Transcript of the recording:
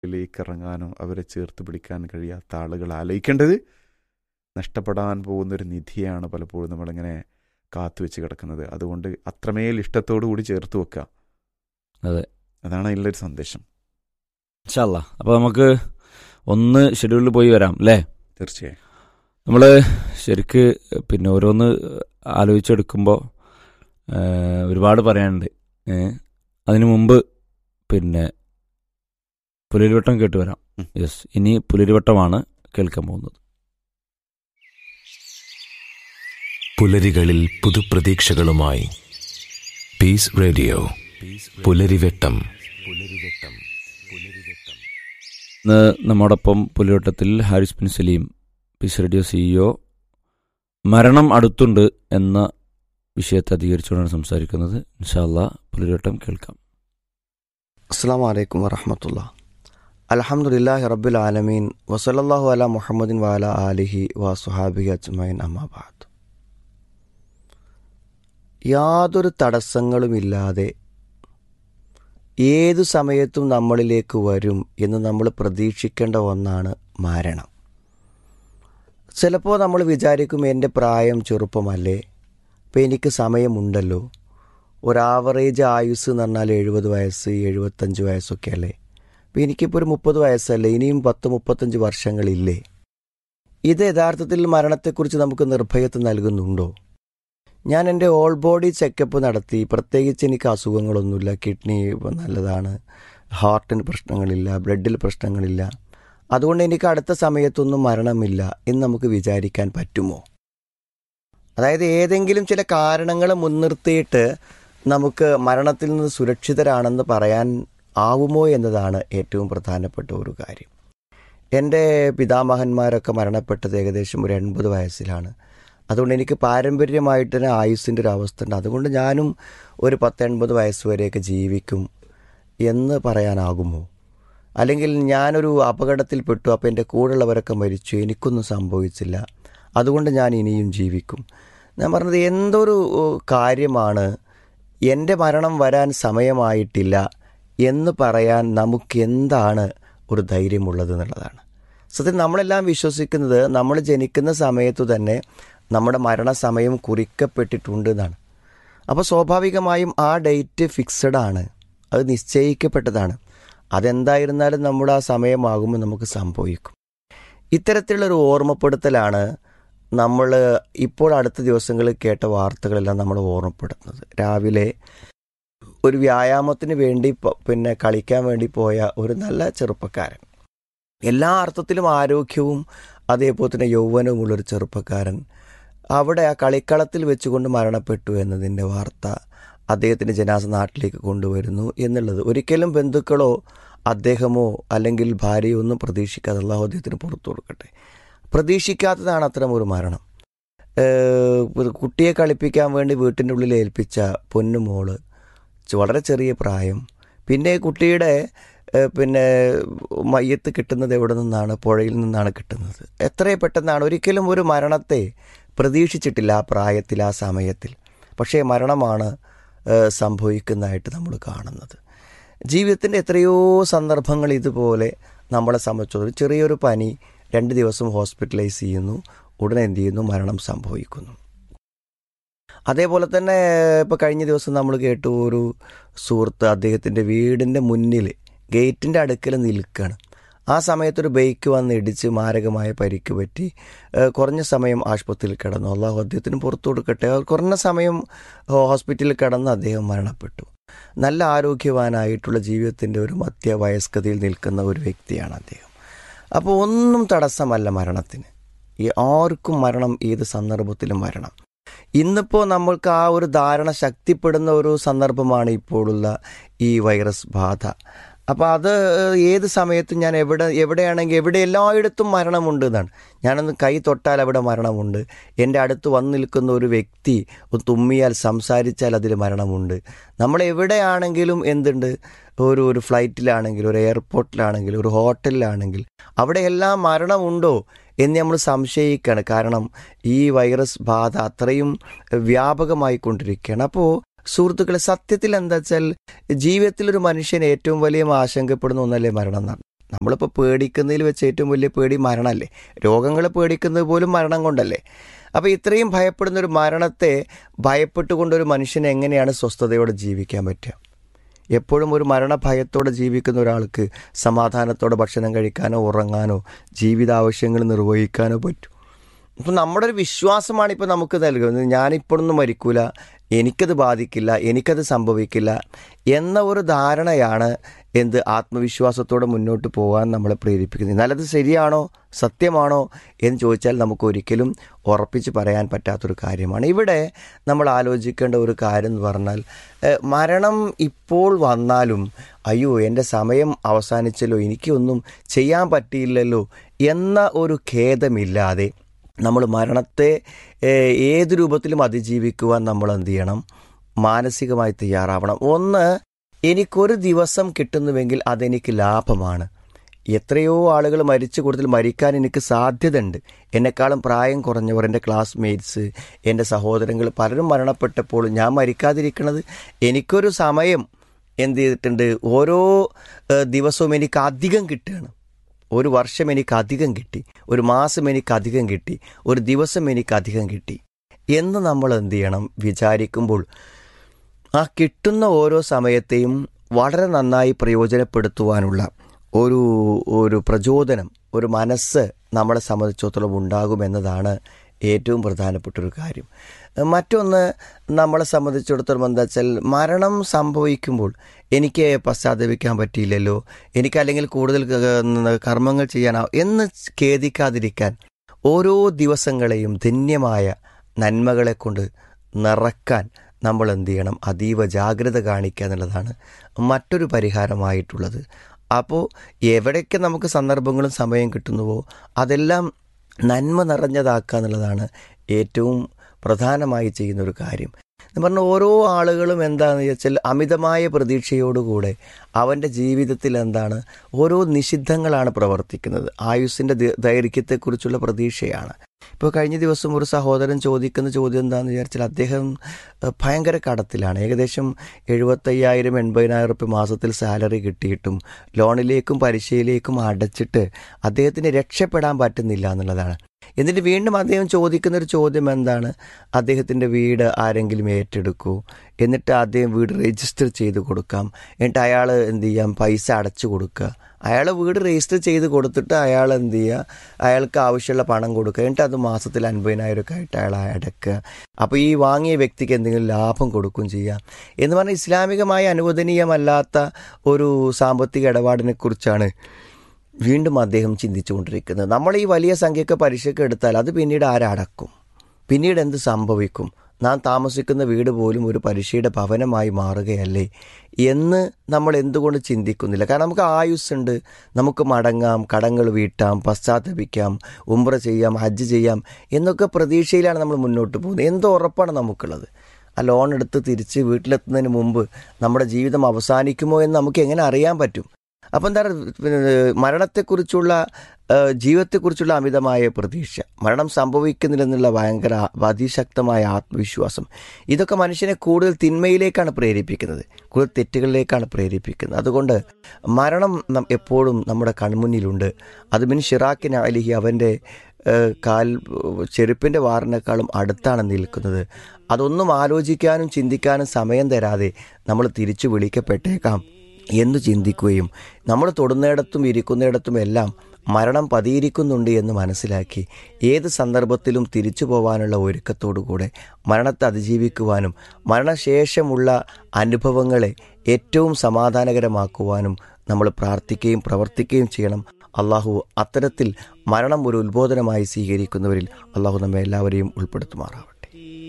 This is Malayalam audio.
ിലേക്ക് ഇറങ്ങാനോ അവരെ ചേർത്ത് പിടിക്കാൻ കഴിയാത്ത ആളുകൾ ആലോചിക്കേണ്ടത് നഷ്ടപ്പെടാൻ പോകുന്നൊരു നിധിയാണ് പലപ്പോഴും നമ്മളിങ്ങനെ കാത്തു വെച്ച് കിടക്കുന്നത് അതുകൊണ്ട് അത്രമേൽ ഇഷ്ടത്തോടു കൂടി ചേർത്ത് വെക്കുക അതെ. അതാണ് അതിലൊരു സന്ദേശം ഇൻഷാല്ല അപ്പോൾ നമുക്ക് ഒന്ന് ഷെഡ്യൂളിൽ പോയി വരാം അല്ലേ തീർച്ചയായും നമ്മൾ ശരിക്ക് പിന്നെ ഓരോന്ന് ആലോചിച്ചെടുക്കുമ്പോൾ ഒരുപാട് പറയാനുണ്ട് ഏ, അതിനു മുമ്പ് പിന്നെ പുലരിവട്ടം കേട്ട് വരാം ഉം. യെസ് ഇനി പുലരിവട്ടമാണ് കേൾക്കാൻ പോകുന്നത് പുലരികളിൽ പുതുപ്രതീക്ഷകളുമായി പീസ് റേഡിയോ പുലരിവെട്ടം പുലരിവെട്ടം പുലരിവെട്ടം ഇന്ന് നമ്മോടൊപ്പം പുലരിവട്ടത്തിൽ Haris Bin Saleem Peace Radio CEO മരണം അടുത്തുണ്ട് എന്ന വിഷയത്തെ അധികരിച്ചുകൊണ്ടാണ് സംസാരിക്കുന്നത് ഇൻഷാല്ല പുലരിവട്ടം കേൾക്കാം അസ്സാം വലൈക്കും വറഹമത്തുള്ള അലഹമുല്ലാഹി റബ്ബുൽ ആലമീൻ വസലല്ലാഹു അല മുഹമ്മദിൻ വാല ആലിഹി വസുഹാബി അജ്മൈൻ അമ്മാബാദ് യാതൊരു തടസ്സങ്ങളുമില്ലാതെ ഏതു സമയത്തും നമ്മളിലേക്ക് വരും എന്ന് നമ്മൾ പ്രതീക്ഷിക്കേണ്ട ഒന്നാണ് മരണം ചിലപ്പോൾ നമ്മൾ വിചാരിക്കും എൻ്റെ പ്രായം ചെറുപ്പമല്ലേ അപ്പം എനിക്ക് സമയമുണ്ടല്ലോ ഒരു ആവറേജ് ആയുസ് എന്ന് പറഞ്ഞാൽ എഴുപത് വയസ്സ് എഴുപത്തഞ്ച് വയസ്സൊക്കെ അല്ലേ അപ്പം എനിക്കിപ്പോൾ ഒരു മുപ്പത് വയസ്സല്ലേ ഇനിയും പത്ത് മുപ്പത്തഞ്ച് വർഷങ്ങളില്ലേ ഇത് യഥാർത്ഥത്തിൽ മരണത്തെക്കുറിച്ച് നമുക്ക് നിർഭയത്വം നൽകുന്നുണ്ടോ ഞാൻ എൻ്റെ ഓൾ ബോഡി ചെക്കപ്പ് നടത്തി പ്രത്യേകിച്ച് എനിക്ക് അസുഖങ്ങളൊന്നുമില്ല കിഡ്നി നല്ലതാണ് ഹാർട്ടിന് പ്രശ്നങ്ങളില്ല ബ്ലഡിൽ പ്രശ്നങ്ങളില്ല അതുകൊണ്ട് എനിക്ക് അടുത്ത സമയത്തൊന്നും മരണമില്ല എന്ന് നമുക്ക് വിചാരിക്കാൻ പറ്റുമോ അതായത് ഏതെങ്കിലും ചില കാരണങ്ങൾ മുൻനിർത്തിയിട്ട് നമുക്ക് മരണത്തിൽ നിന്ന് സുരക്ഷിതരാണെന്ന് പറയാൻ ആവുമോ എന്നതാണ് ഏറ്റവും പ്രധാനപ്പെട്ട ഒരു കാര്യം എൻ്റെ പിതാമഹന്മാരൊക്കെ മരണപ്പെട്ടത് ഏകദേശം ഒരു എൺപത് വയസ്സിലാണ് അതുകൊണ്ട് എനിക്ക് പാരമ്പര്യമായിട്ട് തന്നെ ആയുസ്സിൻ്റെ ഒരു അവസ്ഥ ഉണ്ട് അതുകൊണ്ട് ഞാനും ഒരു പത്തൊൻപത് വയസ്സ് വരെയൊക്കെ ജീവിക്കും എന്ന് പറയാനാകുമോ അല്ലെങ്കിൽ ഞാനൊരു അപകടത്തിൽപ്പെട്ടു അപ്പോൾ എൻ്റെ കൂടെയുള്ളവരൊക്കെ മരിച്ചു എനിക്കൊന്നും സംഭവിച്ചില്ല അതുകൊണ്ട് ഞാൻ ഇനിയും ജീവിക്കും ഞാൻ പറഞ്ഞത് എന്തൊരു ഏഹ്, കാര്യമാണ് എൻ്റെ മരണം വരാൻ സമയമായിട്ടില്ല എന്ന് പറയാൻ നമുക്ക് എന്താണ് ഒരു ധൈര്യമുള്ളത് എന്നുള്ളതാണ് സത്യം നമ്മളെല്ലാം വിശ്വസിക്കുന്നത് നമ്മൾ ജനിക്കുന്ന സമയത്തു തന്നെ നമ്മുടെ മരണസമയം കുറിക്കപ്പെട്ടിട്ടുണ്ട് എന്നാണ് അപ്പോൾ സ്വാഭാവികമായും ആ ഡേറ്റ് ഫിക്സഡ് ആണ് അത് നിശ്ചയിക്കപ്പെട്ടതാണ് അതെന്തായിരുന്നാലും നമ്മൾ ആ സമയമാകുമ്പോൾ നമുക്ക് സംഭവിക്കും ഇത്തരത്തിലുള്ളൊരു ഓർമ്മപ്പെടുത്തലാണ് നമ്മൾ ഇപ്പോൾ അടുത്ത ദിവസങ്ങളിൽ കേട്ട വാർത്തകളെല്ലാം നമ്മൾ ഓർമ്മപ്പെടുത്തുന്നത് രാവിലെ ഒരു വ്യായാമത്തിന് വേണ്ടി പ- പിന്നെ കളിക്കാൻ വേണ്ടി പോയ ഒരു നല്ല ചെറുപ്പക്കാരൻ എല്ലാ അർത്ഥത്തിലും ആരോഗ്യവും അതേപോലെ തന്നെ യൗവനവുമുള്ളൊരു ചെറുപ്പക്കാരൻ അവിടെ ആ കളിക്കളത്തിൽ വെച്ചുകൊണ്ട് മരണപ്പെട്ടു എന്നതിൻ്റെ വാർത്ത അദ്ദേഹത്തിൻ്റെ ജനാസ നാട്ടിലേക്ക് കൊണ്ടുവരുന്നു എന്നുള്ളത് ഒരിക്കലും ബന്ധുക്കളോ അദ്ദേഹമോ അല്ലെങ്കിൽ ഭാര്യയോ ഒന്നും പ്രതീക്ഷിക്കാതെ അള്ളാഹു അദ്ദേഹത്തിന് പുറത്തു കൊടുക്കട്ടെ പ്രതീക്ഷിക്കാത്തതാണ് അത്തരം ഒരു മരണം ഏഹ് ഒരു കുട്ടിയെ കളിപ്പിക്കാൻ വേണ്ടി വീട്ടിൻ്റെ ഉള്ളിൽ ഏൽപ്പിച്ച പൊന്നുമോള് ചെ- വളരെ ചെറിയ പ്രായം പിന്നെ കുട്ടിയുടെ ഏഹ് പിന്നെ മയ്യത്ത് കിട്ടുന്നത് എവിടെ നിന്നാണ് പുഴയിൽ നിന്നാണ് കിട്ടുന്നത് എത്രയും പെട്ടെന്നാണ് ഒരിക്കലും ഒരു മരണത്തെ പ്രതീക്ഷിച്ചിട്ടില്ല ആ പ്രായത്തിൽ ആ സമയത്തിൽ പക്ഷേ മരണമാണ് ഏഹ് സംഭവിക്കുന്നതായിട്ട് നമ്മൾ കാണുന്നത് ജീവിതത്തിൻ്റെ എത്രയോ സന്ദർഭങ്ങൾ ഇതുപോലെ നമ്മളെ സംബന്ധിച്ചത് ചെറിയൊരു പനി രണ്ട് ദിവസം ഹോസ്പിറ്റലൈസ് ചെയ്യുന്നു ഉടനെ എന്ത് ചെയ്യുന്നു മരണം സംഭവിക്കുന്നു അതേപോലെ തന്നെ ഇപ്പോൾ കഴിഞ്ഞ ദിവസം നമ്മൾ കേട്ടു ഒരു സുഹൃത്ത് അദ്ദേഹത്തിൻ്റെ വീടിൻ്റെ മുന്നിൽ ഗേറ്റിൻ്റെ അടുക്കൽ നിൽക്കുകയാണ് ആ സമയത്തൊരു ബൈക്ക് വന്ന് ഇടിച്ച് മാരകമായ പരിക്ക് പറ്റി ഏഹ് കുറഞ്ഞ സമയം ആശുപത്രിയിൽ കിടന്നു അള്ളാഹു അദ്ദേഹത്തിന് പുറത്തു കൊടുക്കട്ടെ കുറഞ്ഞ സമയം ഹോസ്പിറ്റലിൽ കിടന്ന് അദ്ദേഹം മരണപ്പെട്ടു നല്ല ആരോഗ്യവാനായിട്ടുള്ള ജീവിതത്തിൻ്റെ ഒരു മധ്യവയസ്കതയിൽ നിൽക്കുന്ന ഒരു വ്യക്തിയാണ് അദ്ദേഹം അപ്പോൾ ഒന്നും തടസ്സമല്ല മരണത്തിന് ഈ ആർക്കും മരണം ഏത് സന്ദർഭത്തിലും മരണം ഇന്നിപ്പോൾ നമ്മൾക്ക് ആ ഒരു ധാരണ ശക്തിപ്പെടുന്ന ഒരു സന്ദർഭമാണ് ഇപ്പോഴുള്ള ഈ വൈറസ് ബാധ അപ്പോൾ അത് ഏത് സമയത്തും ഞാൻ എവിടെ എവിടെയാണെങ്കിൽ എവിടെ എല്ലായിടത്തും മരണമുണ്ട് എന്നാണ് ഞാനൊന്ന് കൈ തൊട്ടാൽ അവിടെ മരണമുണ്ട് എൻ്റെ അടുത്ത് വന്നു നിൽക്കുന്ന ഒരു വ്യക്തി ഒന്ന് തുമ്മിയാൽ സംസാരിച്ചാൽ അതിൽ മരണമുണ്ട് നമ്മൾ എവിടെയാണെങ്കിലും എന്തുണ്ട് ഒരു ഒരു ഫ്ലൈറ്റിലാണെങ്കിൽ ഒരു എയർപോർട്ടിലാണെങ്കിൽ ഒരു ഹോട്ടലിലാണെങ്കിൽ അവിടെ എല്ലാം മരണമുണ്ടോ എന്ന് നമ്മൾ സംശയിക്കുകയാണ് കാരണം ഈ വൈറസ് ബാധ അത്രയും വ്യാപകമായി കൊണ്ടിരിക്കുകയാണ് അപ്പോൾ സുഹൃത്തുക്കളെ സത്യത്തിൽ എന്താ വെച്ചാൽ ജീവിതത്തിൽ ഒരു മനുഷ്യൻ ഏറ്റവും വലിയ ആശങ്കപ്പെടുന്ന ഒന്നല്ലേ മരണം എന്നാണ് നമ്മളിപ്പോൾ പേടിക്കുന്നതിൽ വെച്ച് ഏറ്റവും വലിയ പേടി മരണമല്ലേ രോഗങ്ങൾ പേടിക്കുന്നത് പോലും മരണം കൊണ്ടല്ലേ അപ്പോൾ ഇത്രയും ഭയപ്പെടുന്ന ഒരു മരണത്തെ ഭയപ്പെട്ടുകൊണ്ടൊരു മനുഷ്യന് എങ്ങനെയാണ് സ്വസ്ഥതയോടെ ജീവിക്കാൻ പറ്റുക എപ്പോഴും ഒരു മരണഭയത്തോടെ ജീവിക്കുന്ന ഒരാൾക്ക് സമാധാനത്തോടെ ഭക്ഷണം കഴിക്കാനോ ഉറങ്ങാനോ ജീവിതാവശ്യങ്ങൾ നിർവഹിക്കാനോ പറ്റും അപ്പം നമ്മുടെ ഒരു വിശ്വാസമാണ് ഇപ്പോൾ നമുക്ക് നൽകുന്നത് ഞാനിപ്പോഴൊന്നും മരിക്കൂല എനിക്കത് ബാധിക്കില്ല എനിക്കത് സംഭവിക്കില്ല എന്ന ഒരു ധാരണയാണ് എന്ത് ആത്മവിശ്വാസത്തോടെ മുന്നോട്ട് പോകാൻ നമ്മളെ പ്രേരിപ്പിക്കുന്നത് നല്ലത് ശരിയാണോ സത്യമാണോ എന്ന് ചോദിച്ചാൽ നമുക്ക് ഒരിക്കലും ഉറപ്പിച്ച് പറയാൻ പറ്റാത്തൊരു കാര്യമാണ് ഇവിടെ നമ്മൾ ആലോചിക്കേണ്ട ഒരു കാര്യം എന്ന് പറഞ്ഞാൽ ഏഹ്, മരണം ഇപ്പോൾ വന്നാലും അയ്യോ എൻ്റെ സമയം അവസാനിച്ചല്ലോ എനിക്കൊന്നും ചെയ്യാൻ പറ്റിയില്ലല്ലോ എന്ന ഒരു ഖേദമില്ലാതെ നമ്മൾ മരണത്തെ ഏഹ്, ഏത് രൂപത്തിലും അതിജീവിക്കുവാൻ നമ്മൾ എന്ത് ചെയ്യണം മാനസികമായി തയ്യാറാവണം ഒന്ന് എനിക്കൊരു ദിവസം കിട്ടുന്നുവെങ്കിൽ അതെനിക്ക് ലാഭമാണ് എത്രയോ ആളുകൾ മരിച്ചു കൂടുതൽ മരിക്കാൻ എനിക്ക് സാധ്യതയുണ്ട് എന്നെക്കാളും പ്രായം കുറഞ്ഞവർ എൻ്റെ ക്ലാസ്മേറ്റ്സ് എൻ്റെ സഹോദരങ്ങൾ പലരും മരണപ്പെട്ടപ്പോൾ ഞാൻ മരിക്കാതിരിക്കണത് എനിക്കൊരു സമയം എന്ത് ചെയ്തിട്ടുണ്ട് ഓരോ ഏഹ്, ദിവസവും എനിക്ക് അധികം കിട്ടുകയാണ് ഒരു വർഷം എനിക്ക് അധികം കിട്ടി ഒരു മാസം എനിക്ക് അധികം കിട്ടി ഒരു ദിവസം എനിക്ക് അധികം കിട്ടി എന്ന് നമ്മൾ എന്ത് ചെയ്യണം വിചാരിക്കുമ്പോൾ ആ കിട്ടുന്ന ഓരോ സമയത്തെയും വളരെ നന്നായി പ്രയോജനപ്പെടുത്തുവാനുള്ള ഒരു ഒരു പ്രചോദനം ഒരു മനസ്സ് നമ്മളെ സംബന്ധിച്ചിടത്തോളം ഉണ്ടാകുമെന്നതാണ് ഏറ്റവും പ്രധാനപ്പെട്ട ഒരു കാര്യം മറ്റൊന്ന് നമ്മളെ സംബന്ധിച്ചിടത്തോളം എന്താ വെച്ചാൽ മരണം സംഭവിക്കുമ്പോൾ എനിക്ക് പശ്ചാത്തപിക്കാൻ പറ്റിയില്ലല്ലോ എനിക്ക് അല്ലെങ്കിൽ കൂടുതൽ ക- കർമ്മങ്ങൾ ചെയ്യാനാവും എന്ന് ഖേദിക്കാതിരിക്കാൻ ഓരോ ദിവസങ്ങളെയും ധന്യമായ നന്മകളെ കൊണ്ട് നിറക്കാൻ നമ്മൾ എന്ത് ചെയ്യണം അതീവ ജാഗ്രത കാണിക്കുക എന്നുള്ളതാണ് മറ്റൊരു പരിഹാരമായിട്ടുള്ളത് അപ്പോൾ എവിടെയൊക്കെ നമുക്ക് സന്ദർഭങ്ങളും സമയം കിട്ടുന്നുവോ അതെല്ലാം നന്മ നിറഞ്ഞതാക്കുക എന്നുള്ളതാണ് ഏറ്റവും പ്രധാനമായി ചെയ്യുന്ന ഒരു കാര്യം എന്ന് പറഞ്ഞാൽ ഓരോ ആളുകളും എന്താണെന്ന് വെച്ചാൽ അമിതമായ പ്രതീക്ഷയോടുകൂടെ അവൻ്റെ ജീവിതത്തിൽ എന്താണ് ഓരോ നിഷിദ്ധങ്ങളാണ് പ്രവർത്തിക്കുന്നത് ആയുസ്സിൻ്റെ ദി- ദൈർഘ്യത്തെക്കുറിച്ചുള്ള പ്രതീക്ഷയാണ് ഇപ്പോൾ കഴിഞ്ഞ ദിവസം ഒരു സഹോദരൻ ചോദിക്കുന്ന ചോദ്യം എന്താണെന്ന് വിചാരിച്ചാൽ അദ്ദേഹം ഏഹ്, ഭയങ്കര കടത്തിലാണ് ഏകദേശം എഴുപത്തയ്യായിരം എൺപതിനായിരം റുപ്യ മാസത്തിൽ സാലറി കിട്ടിയിട്ടും ലോണിലേക്കും പലിശയിലേക്കും അടച്ചിട്ട് അദ്ദേഹത്തിന് രക്ഷപ്പെടാൻ പറ്റുന്നില്ല എന്നുള്ളതാണ് എന്നിട്ട് വീണ്ടും അദ്ദേഹം ചോദിക്കുന്ന ഒരു ചോദ്യം എന്താണ് അദ്ദേഹത്തിൻ്റെ വീട് ആരെങ്കിലും ഏറ്റെടുക്കൂ എന്നിട്ട് അദ്ദേഹം വീട് രജിസ്റ്റർ ചെയ്ത് കൊടുക്കാം എന്നിട്ട് അയാൾ എന്ത് ചെയ്യാം പൈസ അടച്ചു കൊടുക്കുക അയാൾ വീട് രജിസ്റ്റർ ചെയ്ത് കൊടുത്തിട്ട് അയാൾ എന്ത് ചെയ്യുക അയാൾക്ക് ആവശ്യമുള്ള പണം കൊടുക്കുക എന്നിട്ട് അത് മാസത്തിൽ അൻപതിനായിരം ഒക്കെ ആയിട്ട് അയാൾ അടക്കുക അപ്പോൾ ഈ വാങ്ങിയ വ്യക്തിക്ക് എന്തെങ്കിലും ലാഭം കൊടുക്കുകയും ചെയ്യാം എന്ന് പറഞ്ഞാൽ ഇസ്ലാമികമായി അനുവദനീയമല്ലാത്ത ഒരു സാമ്പത്തിക ഇടപാടിനെ കുറിച്ചാണ് വീണ്ടും അദ്ദേഹം ചിന്തിച്ചുകൊണ്ടിരിക്കുന്നത് നമ്മൾ ഈ വലിയ സംഖ്യക്ക് പലിശക്ക് എടുത്താൽ അത് പിന്നീട് ആരടക്കും പിന്നീട് എന്ത് സംഭവിക്കും നാം താമസിക്കുന്ന വീട് പോലും ഒരു പലിശയുടെ ഭവനമായി മാറുകയല്ലേ എന്ന് നമ്മൾ എന്തുകൊണ്ട് ചിന്തിക്കുന്നില്ല കാരണം നമുക്ക് ആയുസ്സുണ്ട് നമുക്ക് മടങ്ങാം കടങ്ങൾ വീട്ടാം പശ്ചാത്തപിക്കാം ഉംറ ചെയ്യാം ഹജ്ജ് ചെയ്യാം എന്നൊക്കെ പ്രതീക്ഷയിലാണ് നമ്മൾ മുന്നോട്ട് പോകുന്നത് എന്തോ ഉറപ്പാണ് നമുക്കുള്ളത് ആ ലോൺ എടുത്ത് തിരിച്ച് വീട്ടിലെത്തുന്നതിന് മുമ്പ് നമ്മുടെ ജീവിതം അവസാനിക്കുമോ എന്ന് നമുക്ക് എങ്ങനെ അറിയാൻ പറ്റും അപ്പം എന്താ പറയുക മരണത്തെക്കുറിച്ചുള്ള ആ, ജീവിതത്തെക്കുറിച്ചുള്ള അമിതമായ പ്രതീക്ഷ മരണം സംഭവിക്കുന്നില്ലെന്നുള്ള ഭയങ്കര അതിശക്തമായ ആത്മവിശ്വാസം ഇതൊക്കെ മനുഷ്യനെ കൂടുതൽ തിന്മയിലേക്കാണ് പ്രേരിപ്പിക്കുന്നത് കൂടുതൽ തെറ്റുകളിലേക്കാണ് പ്രേരിപ്പിക്കുന്നത് അതുകൊണ്ട് മരണം നം- എപ്പോഴും നമ്മുടെ കൺമുന്നിലുണ്ട് അത് മിൻ ഷിറാക്കിന് അലിഹി അവൻ്റെ ഏഹ്, കാൽ ചെരുപ്പിൻ്റെ വാറിനേക്കാളും അടുത്താണ് നിൽക്കുന്നത് അതൊന്നും ആലോചിക്കാനും ചിന്തിക്കാനും സമയം തരാതെ നമ്മൾ തിരിച്ചു വിളിക്കപ്പെട്ടേക്കാം എന്ന് ചിന്തിക്കുകയും നമ്മൾ തൊടുന്നിടത്തും ഇരിക്കുന്നിടത്തും എല്ലാം മരണം പതിയിരിക്കുന്നുണ്ട് എന്ന് മനസ്സിലാക്കി ഏത് സന്ദർഭത്തിലും തിരിച്ചു പോകാനുള്ള ഒരുക്കത്തോടുകൂടെ മരണത്തെ അതിജീവിക്കുവാനും മരണശേഷമുള്ള അനുഭവങ്ങളെ ഏറ്റവും സമാധാനകരമാക്കുവാനും നമ്മൾ പ്രാർത്ഥിക്കുകയും പ്രവർത്തിക്കുകയും ചെയ്യണം അള്ളാഹു അത്തരത്തിൽ മരണം ഒരു ഉത്ബോധനമായി സ്വീകരിക്കുന്നവരിൽ അള്ളാഹു നമ്മെ എല്ലാവരെയും ഉൾപ്പെടുത്തുമാറാവട്ടെ